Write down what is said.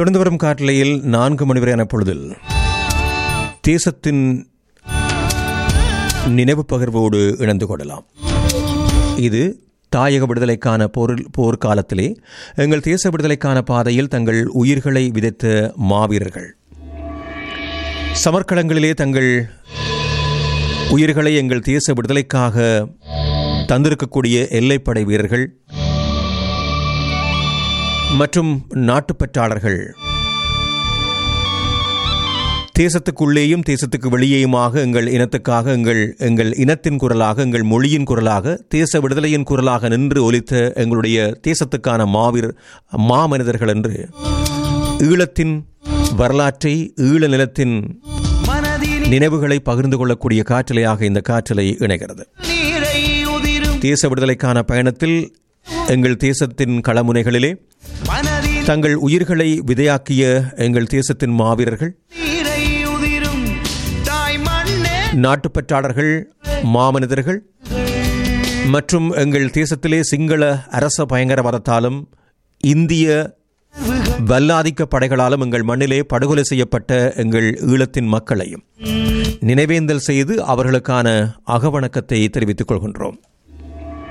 தொடர்ந்து வரும் காட்டலையில் நான்கு மணி வரையான பொழுதில் தேசத்தின் நினைவு பகிர்வோடு இணைந்து கொள்ளலாம் இது தாயக விடுதலைக்கான போரில் போர்க்காலத்திலே எங்கள் தேச விடுதலைக்கான பாதையில் தங்கள் உயிர்களை விதைத்த மாவீரர்கள் சமர்க்களங்களிலே தங்கள் உயிர்களை எங்கள் தேச விடுதலைக்காக தந்திருக்கக்கூடிய எல்லைப்படை வீரர்கள் மற்றும் நாட்டுப்பற்றாளர்கள் தேசத்துக்குள்ளேயும் தேசத்துக்கு வெளியேயுமாக எங்கள் இனத்துக்காக எங்கள் எங்கள் இனத்தின் குரலாக எங்கள் மொழியின் குரலாக தேச விடுதலையின் குரலாக நின்று ஒலித்த எங்களுடைய தேசத்துக்கான மாவீர் மாமனிதர்கள் என்று ஈழத்தின் வரலாற்றை ஈழ நிலத்தின் நினைவுகளை பகிர்ந்து கொள்ளக்கூடிய காற்றலையாக இந்த காற்றலை இணைகிறது நீரை உதிரும் தேச விடுதலைக்கான பயணத்தில் எங்கள் தேசத்தின் களமுனைகளிலே மனதில் தங்கள் உயிர்களை விதையாக்கிய எங்கள் தேசத்தின் மாவீரர்கள் நீரை உதிரும் தாய் மண்ணே நாட்டுப்பற்றாளர்கள் மாமனிதர்கள் மற்றும் எங்கள் தேசத்திலே சிங்கள அரச பயங்கரவாதத்தாலும் இந்திய வல்லாதிக்க படைகளாலும் எங்கள் மண்ணிலே படுகொலை செய்யப்பட்ட எங்கள் ஈழத்தின் மக்களையும் நினைவேந்தல் செய்து அவர்களுக்கான அகவணக்கத்தை தெரிவித்துக் கொள்கின்றோம்